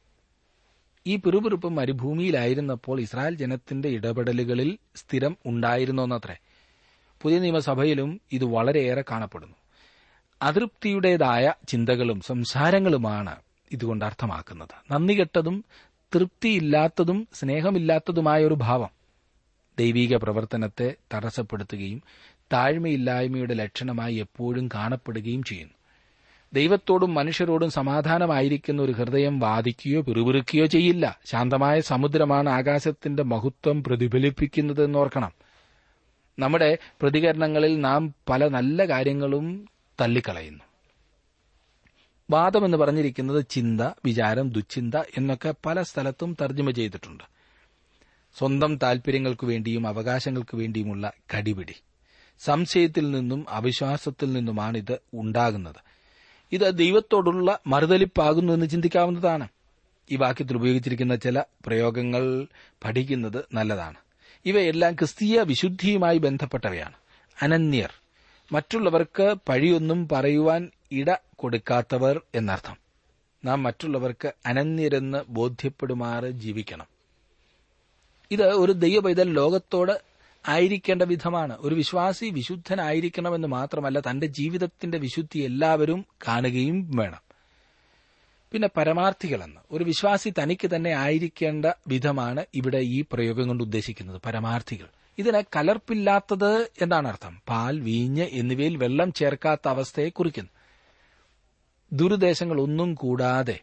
ഈ പിറുപിറുപ്പ് മരുഭൂമിയിലായിരുന്നപ്പോൾ ഇസ്രായേൽ ജനത്തിന്റെ ഇടപെടലുകളിൽ സ്ഥിരം ഉണ്ടായിരുന്നോന്നത്രേ പുതിയ നിയമസഭയിലും ഇത് വളരെയേറെ കാണപ്പെടുന്നു അതൃപ്തിയുടേതായ ചിന്തകളും സംസാരങ്ങളുമാണ് ഇതുകൊണ്ട് അർത്ഥമാക്കുന്നത് നന്ദികെട്ടതും തൃപ്തിയില്ലാത്തതും സ്നേഹമില്ലാത്തതുമായ ഒരു ഭാവം ദൈവീക പ്രവർത്തനത്തെ തടസ്സപ്പെടുത്തുകയും താഴ്മയില്ലായ്മയുടെ ലക്ഷണമായി എപ്പോഴും കാണപ്പെടുകയും ചെയ്യുന്നു ദൈവത്തോടും മനുഷ്യരോടും സമാധാനമായിരിക്കുന്ന ഒരു ഹൃദയം വാദിക്കുകയോ പിറുപിറുക്കുകയോ ചെയ്യില്ല ശാന്തമായ സമുദ്രമാണ് ആകാശത്തിന്റെ മഹത്വം പ്രതിഫലിപ്പിക്കുന്നത് എന്നോർക്കണം നമ്മുടെ പ്രതികരണങ്ങളിൽ നാം പല നല്ല കാര്യങ്ങളും തള്ളിക്കളയുന്നു വാദം എന്ന് പറഞ്ഞിരിക്കുന്നത് ചിന്ത വിചാരം ദുശ്ചിന്ത എന്നൊക്കെ പല സ്ഥലത്തും തർജ്ജമ ചെയ്തിട്ടുണ്ട് സ്വന്തം താൽപര്യങ്ങൾക്കു വേണ്ടിയും അവകാശങ്ങൾക്ക് വേണ്ടിയുമുള്ള കടിപിടി സംശയത്തിൽ നിന്നും അവിശ്വാസത്തിൽ നിന്നുമാണിത് ഉണ്ടാകുന്നത് ഇത് ദൈവത്തോടുള്ള മറുതലിപ്പാകുന്നു എന്ന് ചിന്തിക്കാവുന്നതാണ് ഈ വാക്യത്തിൽ ഉപയോഗിച്ചിരിക്കുന്ന ചില പ്രയോഗങ്ങൾ പഠിക്കുന്നത് നല്ലതാണ് ഇവയെല്ലാം ക്രിസ്തീയ വിശുദ്ധിയുമായി ബന്ധപ്പെട്ടവയാണ് അനന്യർ മറ്റുള്ളവർക്ക് പഴിയൊന്നും പറയുവാൻ ഇട കൊടുക്കാത്തവർ എന്നർത്ഥം നാം മറ്റുള്ളവർക്ക് അനന്യരെന്ന് ബോധ്യപ്പെടുമാറ് ജീവിക്കണം ഇത് ഒരു ദൈവപൈതൽ ലോകത്തോട് ആയിരിക്കേണ്ട വിധമാണ് ഒരു വിശ്വാസി വിശുദ്ധനായിരിക്കണമെന്ന് മാത്രമല്ല തന്റെ ജീവിതത്തിന്റെ വിശുദ്ധി എല്ലാവരും കാണുകയും വേണം പിന്നെ പരമാർത്ഥികളെന്ന് ഒരു വിശ്വാസി തനിക്ക് തന്നെ ആയിരിക്കേണ്ട വിധമാണ് ഇവിടെ ഈ പ്രയോഗം കൊണ്ട് ഉദ്ദേശിക്കുന്നത് പരമാർത്ഥികൾ ഇതിന് കലർപ്പില്ലാത്തത് എന്നാണ് അർത്ഥം പാൽ വീഞ്ഞ് എന്നിവയിൽ വെള്ളം ചേർക്കാത്ത അവസ്ഥയെ കുറിക്കുന്നു ദുരുദ്ദേശങ്ങളൊന്നും കൂടാതെ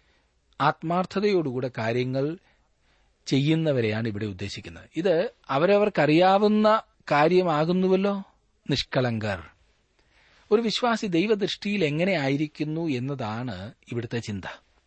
ആത്മാർത്ഥതയോടുകൂടെ കാര്യങ്ങൾ ചെയ്യുന്നവരെയാണ് ഇവിടെ ഉദ്ദേശിക്കുന്നത് ഇത് അവരവർക്കറിയാവുന്ന കാര്യമാകുന്നുവല്ലോ നിഷ്കളങ്കർ ഒരു വിശ്വാസി ദൈവദൃഷ്ടിയിൽ എങ്ങനെ ആയിരിക്കുന്നു എന്നതാണ് ഇവിടുത്തെ ചിന്ത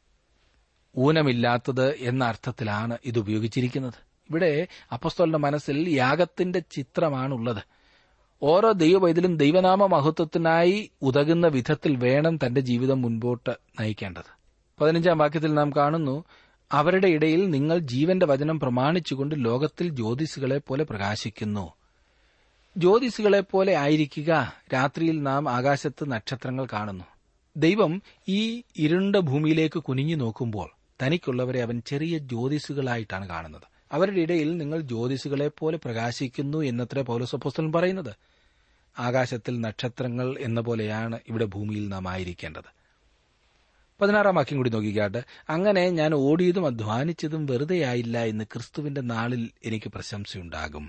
ഊനമില്ലാത്തത് എന്ന അർത്ഥത്തിലാണ് ഇത് ഉപയോഗിച്ചിരിക്കുന്നത് ഇവിടെ അപ്പസ്തോലിന്റെ മനസ്സിൽ യാഗത്തിന്റെ ചിത്രമാണുള്ളത് ഓരോ ദൈവവൈതലും ദൈവനാമ മഹത്വത്തിനായി ഉതകുന്ന വിധത്തിൽ വേണം തന്റെ ജീവിതം മുൻപോട്ട് നയിക്കേണ്ടത് പതിനഞ്ചാം വാക്യത്തിൽ നാം കാണുന്നു അവരുടെ ഇടയിൽ നിങ്ങൾ ജീവന്റെ വചനം പ്രമാണിച്ചുകൊണ്ട് ലോകത്തിൽ ജ്യോതിസുകളെ പോലെ പ്രകാശിക്കുന്നു ജ്യോതിസുകളെ പോലെ ആയിരിക്കുക രാത്രിയിൽ നാം ആകാശത്ത് നക്ഷത്രങ്ങൾ കാണുന്നു ദൈവം ഈ ഇരുണ്ട ഭൂമിയിലേക്ക് കുനിഞ്ഞു നോക്കുമ്പോൾ തനിക്കുള്ളവരെ അവൻ ചെറിയ ജ്യോതിസുകളായിട്ടാണ് കാണുന്നത് അവരുടെ ഇടയിൽ നിങ്ങൾ ജ്യോതിസുകളെ പോലെ പ്രകാശിക്കുന്നു എന്നത്രേ പൗലസപ്പോസ്തലൻ പറയുന്നത് ആകാശത്തിൽ നക്ഷത്രങ്ങൾ എന്ന പോലെയാണ് ഇവിടെ ഭൂമിയിൽ നാം ആയിരിക്കേണ്ടത് പതിനാറാം വാക്യം കൂടി നോക്കിക്കാട്ട് അങ്ങനെ ഞാൻ ഓടിയതും അധ്വാനിച്ചതും വെറുതെയായില്ല എന്ന് ക്രിസ്തുവിന്റെ നാളിൽ എനിക്ക് പ്രശംസയുണ്ടാകും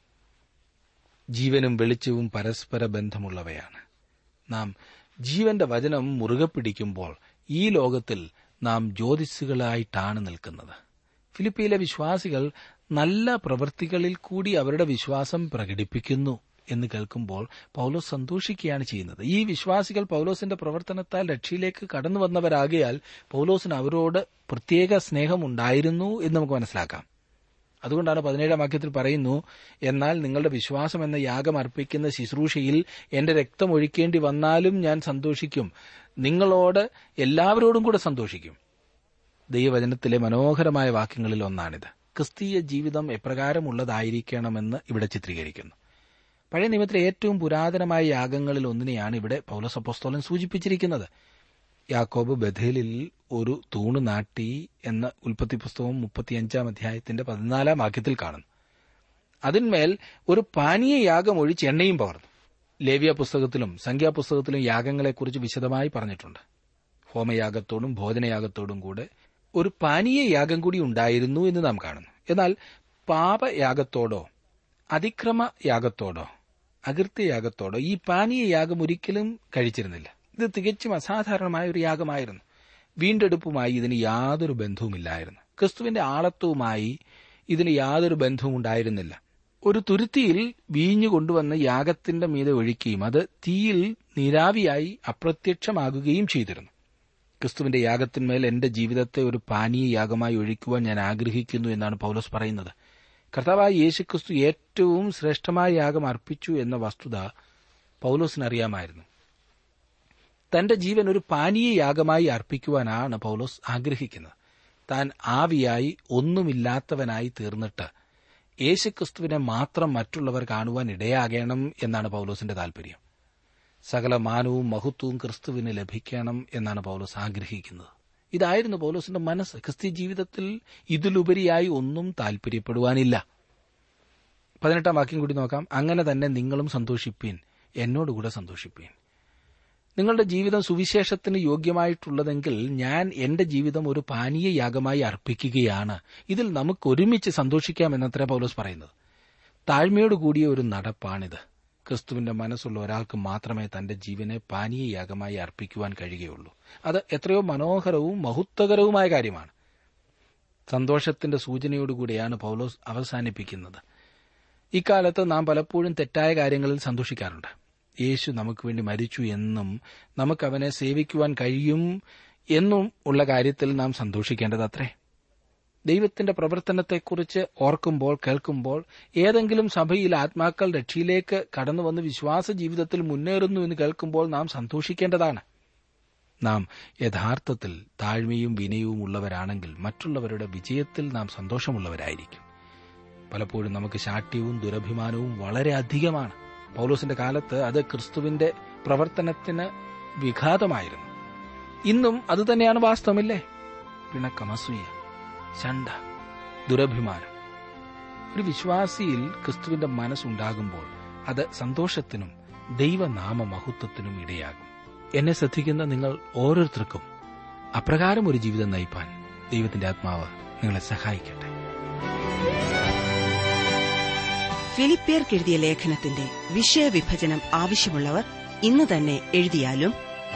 ജീവനും വെളിച്ചവും പരസ്പര ബന്ധമുള്ളവയാണ് നാം ജീവന്റെ വചനം മുറുകെ പിടിക്കുമ്പോൾ ഈ ലോകത്തിൽ നാം ജ്യോതിസുകളായിട്ടാണ് നിൽക്കുന്നത് ഫിലിപ്പിയിലെ വിശ്വാസികൾ നല്ല പ്രവൃത്തികളിൽ കൂടി അവരുടെ വിശ്വാസം പ്രകടിപ്പിക്കുന്നു എന്ന് കേൾക്കുമ്പോൾ പൗലോസ് സന്തോഷിക്കുകയാണ് ചെയ്യുന്നത് ഈ വിശ്വാസികൾ പൗലോസിന്റെ പ്രവർത്തനത്താൽ രക്ഷയിലേക്ക് കടന്നു വന്നവരാകിയാൽ പൗലോസിന് അവരോട് പ്രത്യേക സ്നേഹമുണ്ടായിരുന്നു എന്ന് നമുക്ക് മനസ്സിലാക്കാം അതുകൊണ്ടാണ് പതിനേഴാം വാക്യത്തിൽ പറയുന്നു എന്നാൽ നിങ്ങളുടെ വിശ്വാസം എന്ന യാഗം അർപ്പിക്കുന്ന ശുശ്രൂഷയിൽ എന്റെ രക്തം ഒഴിക്കേണ്ടി വന്നാലും ഞാൻ സന്തോഷിക്കും നിങ്ങളോട് എല്ലാവരോടും കൂടെ സന്തോഷിക്കും ദൈവവചനത്തിലെ മനോഹരമായ വാക്യങ്ങളിൽ ഒന്നാണിത് ക്രിസ്തീയ ജീവിതം എപ്രകാരമുള്ളതായിരിക്കണമെന്ന് ഇവിടെ ചിത്രീകരിക്കുന്നു പഴയ നിയമത്തിലെ ഏറ്റവും പുരാതനമായ യാഗങ്ങളിൽ ഒന്നിനെയാണ് ഇവിടെ പൗലസപ്പോസ്തോലൻ സൂചിപ്പിച്ചിരിക്കുന്നത് യാക്കോബ് ബഥേലിൽ ഒരു തൂണ് നാട്ടി എന്ന ഉൽപ്പത്തി പുസ്തകം മുപ്പത്തിയഞ്ചാം അധ്യായത്തിന്റെ പതിനാലാം വാക്യത്തിൽ കാണുന്നു അതിന്മേൽ ഒരു പാനീയ യാഗം ഒഴിച്ച് എണ്ണയും പകർന്നു ലേവ്യ പുസ്തകത്തിലും സംഖ്യാപുസ്തകത്തിലും യാഗങ്ങളെക്കുറിച്ച് വിശദമായി പറഞ്ഞിട്ടുണ്ട് ഹോമയാഗത്തോടും ഭോജനയാഗത്തോടും കൂടെ ഒരു പാനീയ യാഗം കൂടി ഉണ്ടായിരുന്നു എന്ന് നാം കാണുന്നു എന്നാൽ പാപയാഗത്തോടോ അതിക്രമ യാഗത്തോടോ അകൃത്യയാഗത്തോടോ ഈ പാനീയ യാഗം ഒരിക്കലും കഴിച്ചിരുന്നില്ല ഇത് തികച്ചും അസാധാരണമായ ഒരു യാഗമായിരുന്നു വീണ്ടെടുപ്പുമായി ഇതിന് യാതൊരു ബന്ധവുമില്ലായിരുന്നു ക്രിസ്തുവിന്റെ ആളത്വവുമായി ഇതിന് യാതൊരു ബന്ധവും ഉണ്ടായിരുന്നില്ല ഒരു തുരുത്തിയിൽ വീഞ്ഞു കൊണ്ടുവന്ന് യാഗത്തിന്റെ മീതെ ഒഴിക്കുകയും അത് തീയിൽ നീരാവിയായി അപ്രത്യക്ഷമാകുകയും ചെയ്തിരുന്നു ക്രിസ്തുവിന്റെ യാഗത്തിന്മേൽ എന്റെ ജീവിതത്തെ ഒരു പാനീയ യാഗമായി ഒഴിക്കുവാൻ ഞാൻ ആഗ്രഹിക്കുന്നു എന്നാണ് പൗലോസ് പറയുന്നത് കർത്താവായ യേശുക്രിസ്തു ഏറ്റവും ശ്രേഷ്ഠമായ യാഗം അർപ്പിച്ചു എന്ന വസ്തുത പൗലോസിന് അറിയാമായിരുന്നു തന്റെ ജീവൻ ഒരു പാനീയ യാഗമായി അർപ്പിക്കുവാനാണ് പൗലോസ് ആഗ്രഹിക്കുന്നത് താൻ ആവിയായി ഒന്നുമില്ലാത്തവനായി തീർന്നിട്ട് യേശുക്രിസ്തുവിനെ മാത്രം മറ്റുള്ളവർ കാണുവാൻ ഇടയാകണം എന്നാണ് പൗലോസിന്റെ താൽപര്യം സകല മാനവും മഹത്വവും ക്രിസ്തുവിന് ലഭിക്കണം എന്നാണ് പൗലോസ് ആഗ്രഹിക്കുന്നത് ഇതായിരുന്നു പൗലോസിന്റെ മനസ്സ് ക്രിസ്ത്യ ജീവിതത്തിൽ ഇതിലുപരിയായി ഒന്നും താൽപര്യപ്പെടുവാനില്ല പതിനെട്ടാം വാക്യം കൂടി നോക്കാം അങ്ങനെ തന്നെ നിങ്ങളും സന്തോഷിപ്പീൻ എന്നോടുകൂടെ സന്തോഷിപ്പീൻ നിങ്ങളുടെ ജീവിതം സുവിശേഷത്തിന് യോഗ്യമായിട്ടുള്ളതെങ്കിൽ ഞാൻ എന്റെ ജീവിതം ഒരു പാനീയ യാഗമായി അർപ്പിക്കുകയാണ് ഇതിൽ നമുക്ക് ഒരുമിച്ച് സന്തോഷിക്കാം എന്നത്ര പൗലോസ് പറയുന്നത് താഴ്മയോടുകൂടിയ ഒരു നടപ്പാണിത് ക്രിസ്തുവിന്റെ മനസ്സുള്ള ഒരാൾക്ക് മാത്രമേ തന്റെ ജീവനെ പാനീയ യാഗമായി അർപ്പിക്കുവാൻ കഴിയുകയുള്ളൂ അത് എത്രയോ മനോഹരവും മഹത്വകരവുമായ കാര്യമാണ് സന്തോഷത്തിന്റെ സൂചനയോടുകൂടിയാണ് പൗലോസ് അവസാനിപ്പിക്കുന്നത് ഇക്കാലത്ത് നാം പലപ്പോഴും തെറ്റായ കാര്യങ്ങളിൽ സന്തോഷിക്കാറുണ്ട് യേശു നമുക്ക് വേണ്ടി മരിച്ചു എന്നും നമുക്ക് അവനെ സേവിക്കുവാൻ കഴിയും എന്നും ഉള്ള കാര്യത്തിൽ നാം സന്തോഷിക്കേണ്ടത് അത്രേ ദൈവത്തിന്റെ പ്രവർത്തനത്തെക്കുറിച്ച് ഓർക്കുമ്പോൾ കേൾക്കുമ്പോൾ ഏതെങ്കിലും സഭയിൽ ആത്മാക്കൾ രക്ഷയിലേക്ക് കടന്നുവന്ന് വിശ്വാസ ജീവിതത്തിൽ മുന്നേറുന്നു എന്ന് കേൾക്കുമ്പോൾ നാം സന്തോഷിക്കേണ്ടതാണ് നാം യഥാർത്ഥത്തിൽ താഴ്മയും വിനയവും ഉള്ളവരാണെങ്കിൽ മറ്റുള്ളവരുടെ വിജയത്തിൽ നാം സന്തോഷമുള്ളവരായിരിക്കും പലപ്പോഴും നമുക്ക് ശാഠ്യവും ദുരഭിമാനവും വളരെ അധികമാണ് പൗലോസിന്റെ കാലത്ത് അത് ക്രിസ്തുവിന്റെ പ്രവർത്തനത്തിന് വിഘാതമായിരുന്നു ഇന്നും അതുതന്നെയാണ് വാസ്തവമില്ലേ പിണക്കം അസൂയ ചണ്ട ദുരഭിമാനം ഒരു വിശ്വാസിയിൽ ക്രിസ്തുവിന്റെ മനസ്സുണ്ടാകുമ്പോൾ അത് സന്തോഷത്തിനും ദൈവനാമ മഹത്വത്തിനും ഇടയാകും എന്നെ ശ്രദ്ധിക്കുന്ന നിങ്ങൾ ഓരോരുത്തർക്കും അപ്രകാരം ഒരു ജീവിതം നയിപ്പാൻ ദൈവത്തിന്റെ ആത്മാവ് നിങ്ങളെ സഹായിക്കട്ടെ ഫിലിപ്പിയർക്കെഴുതിയ ലേഖനത്തിന്റെ വിഷയവിഭജനം ആവശ്യമുള്ളവർ ഇന്ന് തന്നെ എഴുതിയാലും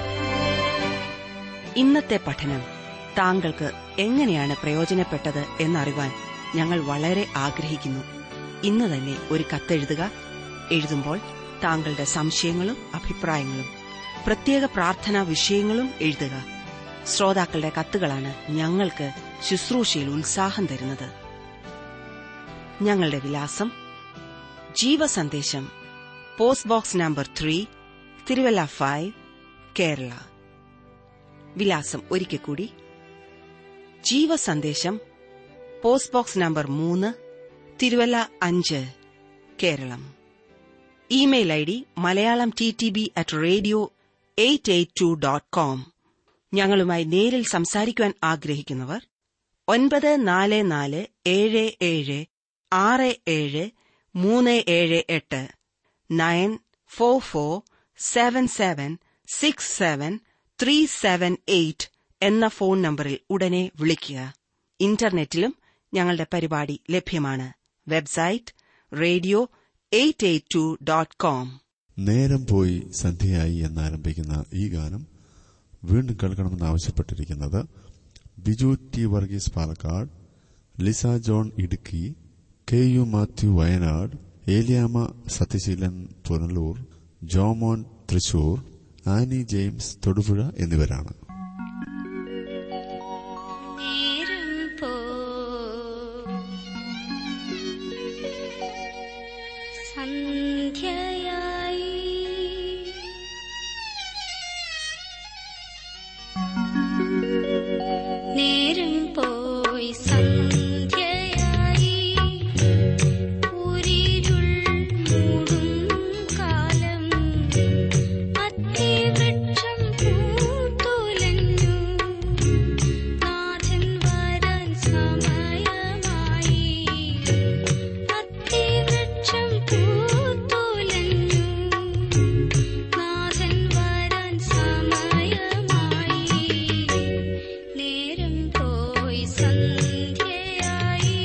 ഇന്നത്തെ പഠനം താങ്കൾക്ക് എങ്ങനെയാണ് പ്രയോജനപ്പെട്ടത് എന്നറിവാൻ ഞങ്ങൾ വളരെ ആഗ്രഹിക്കുന്നു ഇന്ന് തന്നെ ഒരു കത്തെഴുതുക എഴുതുമ്പോൾ താങ്കളുടെ സംശയങ്ങളും അഭിപ്രായങ്ങളും പ്രത്യേക പ്രാർത്ഥനാ വിഷയങ്ങളും എഴുതുക ശ്രോതാക്കളുടെ കത്തുകളാണ് ഞങ്ങൾക്ക് ശുശ്രൂഷയിൽ ഉത്സാഹം തരുന്നത് ഞങ്ങളുടെ വിലാസം Jeevasandesham post box number three Thiruvalla five Kerala വിലാസം ഒരിക്കൽ കൂടി ജീവസന്ദേശം പോസ്റ്റ് ബോക്സ് നമ്പർ മൂന്ന് തിരുവല്ല അഞ്ച് Keralam email I D Malayalam T T B at radio eight eight two dot com ഞങ്ങളുമായി നേരിൽ സംസാരിക്കുവാൻ ആഗ്രഹിക്കുന്നവർ ഒൻപത് നാല് നാല് ഏഴ് ഏഴ് ആറ് ഏഴ് മൂന്ന് ഏഴ് എട്ട് nine four four seven seven six seven three seven eight എന്ന ഫോൺ നമ്പറിൽ ഉടനെ വിളിക്കുക ഇന്റർനെറ്റിലും ഞങ്ങളുടെ പരിപാടി ലഭ്യമാണ് website radio eight eight two dot com നേരം പോയി സന്ധ്യയായി എന്നാരംഭിക്കുന്ന ഈ ഗാനം വീണ്ടും കേൾക്കണമെന്ന് ആവശ്യപ്പെട്ടിരിക്കുന്നത് Biju T Varghese Palakkad Lisa John Idukki K U Mathew Wayanad Eliyamma Sathyasheelan Punalur Jomon Thrissur Annie James Thodupuzha എന്നിവരാണ് നേരം പോ സന്ധ്യയായി നേരം പോയി സന്ധ്യയായി ഉരിരുൾ മൂടും കാലം അത്തിവൃക്ഷം പൂത്തുലഞ്ഞു നാഥൻ വരാൻ സമയമായി അത്തിവൃക്ഷം പൂത്തുലഞ്ഞു നാഥൻ വരാൻ സമയമായി നേരം പോയി സന്ധ്യയായി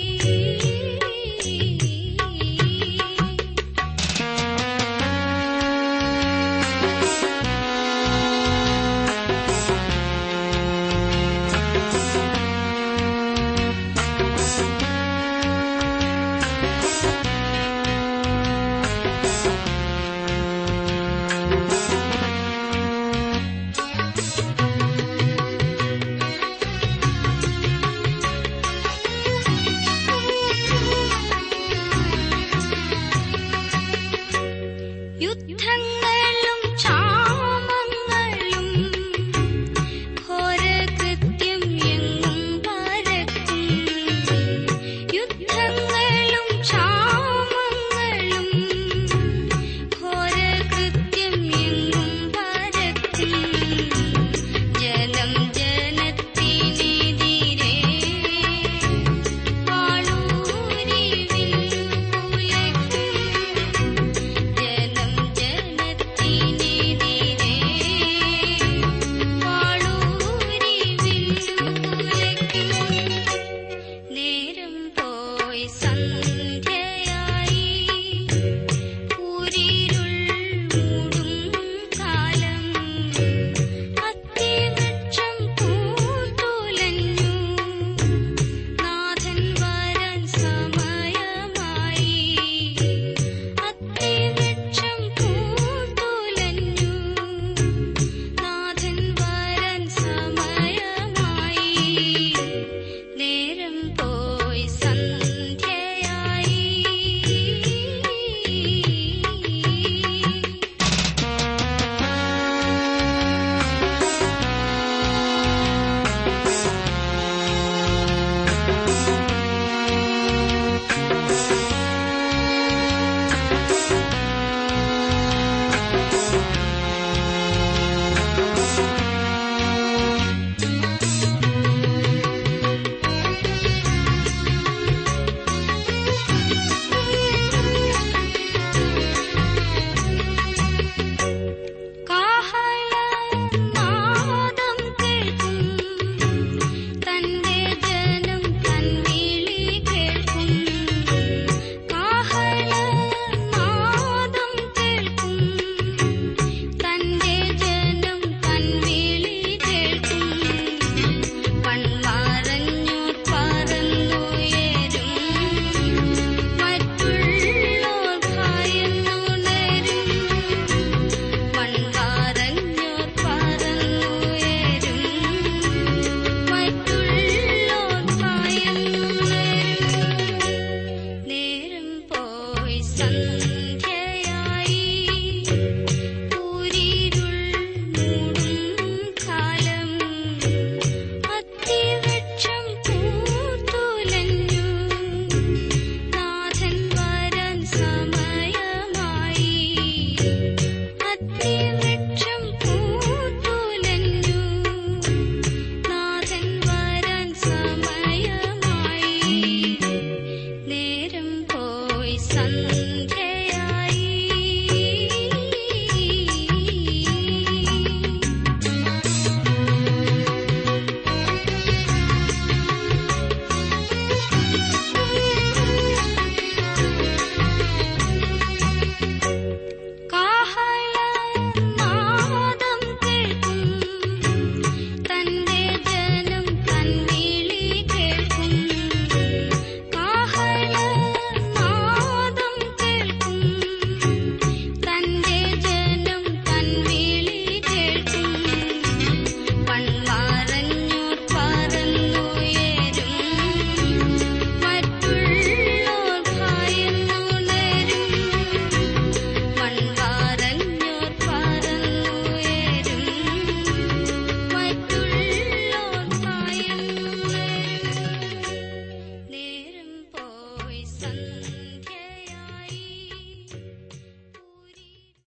യുദ്ധങ്ങളും ക്ഷാമങ്ങളും ഘോരകൃത്യം എങ്ങും പരക്കും യുദ്ധങ്ങളും ക്ഷാമങ്ങളും ഘോരകൃത്യം എങ്ങും പരക്കും ജനം ജനത്തിനെതിരെ വാളൂരി വിൽക്കുലയ്ക്കും ജനം ജനത്തിനെതിരെ വാളൂരി വിൽക്കുലയ്ക്കും നേരം പോയി സന്ധ്യയായി ഉരിരുൾ മൂടും കാലം അത്തിവൃക്ഷം പൂത്തുലഞ്ഞു നാഥൻ വരാൻ സമയമായി അത്തിവൃക്ഷം പൂത്തുലഞ്ഞു നാഥൻ വരാൻ സമയമായി നേരം പോയി സന്ധ്യയായി കാഹളനാദം കേൾക്കും തന്റെ ജനം തൻവിളി കേൾക്കും കാഹളനാദം കേൾക്കും തന്റെ ജനം തൻവിളി കേൾക്കും പൺമറഞ്ഞോർ പറന്നുയരും മറ്റുള്ളോർ ഭയന്നുണരും മൺവാരഞ്ഞോർ പറന്നുയരും മറ്റുള്ളോർ ഭയന്നുണരും നേരം പോയി സന്ധ്യ